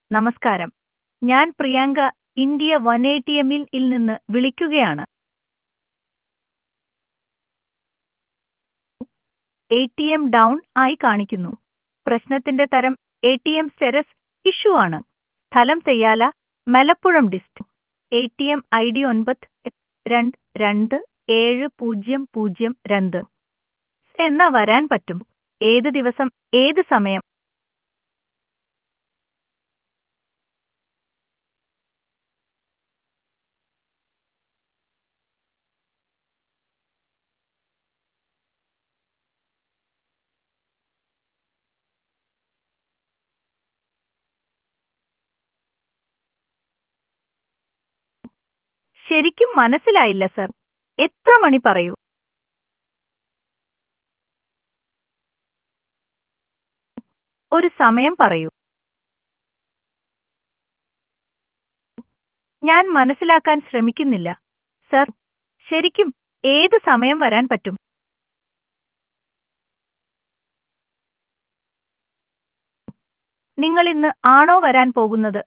നമസ്കാരം ഞാൻ Priyanka India one eighty എമ്മിൽ ഇൽ നിന്ന് വിളിക്കുകയാണ് എ ടി എം ഡൗൺ ആയി കാണിക്കുന്നു പ്രശ്നത്തിന്റെ തരം എ ടി എം സെരസ് ഇഷ്യൂ ആണ് സ്ഥലം Theyyala Malappuram district A T M I D ഒൻപത് രണ്ട് രണ്ട് ഏഴ് പൂജ്യം പൂജ്യം രണ്ട് എന്നാ വരാൻ പറ്റും ഏത് ദിവസം ഏത് സമയം ശരിക്കും മനസ്സിലായില്ല സർ എത്ര മണി പറയൂ ഒരു സമയം പറയൂ ഞാൻ മനസ്സിലാക്കാൻ ശ്രമിക്കുന്നില്ല സർ ശരിക്കും ഏത് സമയം വരാൻ പറ്റും നിങ്ങൾ ഇന്ന് ആണോ വരാൻ പോകുന്നത്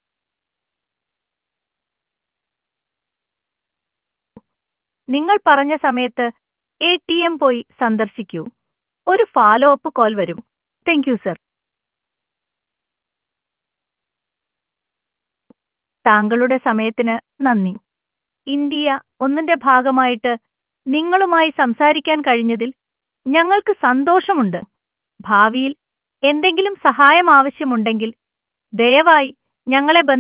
നിങ്ങൾ പറഞ്ഞ സമയത്ത് എ ടി എം പോയി സന്ദർശിക്കൂ ഒരു ഫോളോ അപ്പ് കോൾ വരും താങ്ക് യു സർ താങ്കളുടെ സമയത്തിന് നന്ദി ഇന്ത്യ ഒന്നിന്റെ ഭാഗമായിട്ട് നിങ്ങളുമായി സംസാരിക്കാൻ കഴിഞ്ഞതിൽ ഞങ്ങൾക്ക് സന്തോഷമുണ്ട് ഭാവിയിൽ എന്തെങ്കിലും സഹായം ആവശ്യമുണ്ടെങ്കിൽ ദയവായി ഞങ്ങളെ ബന്ധ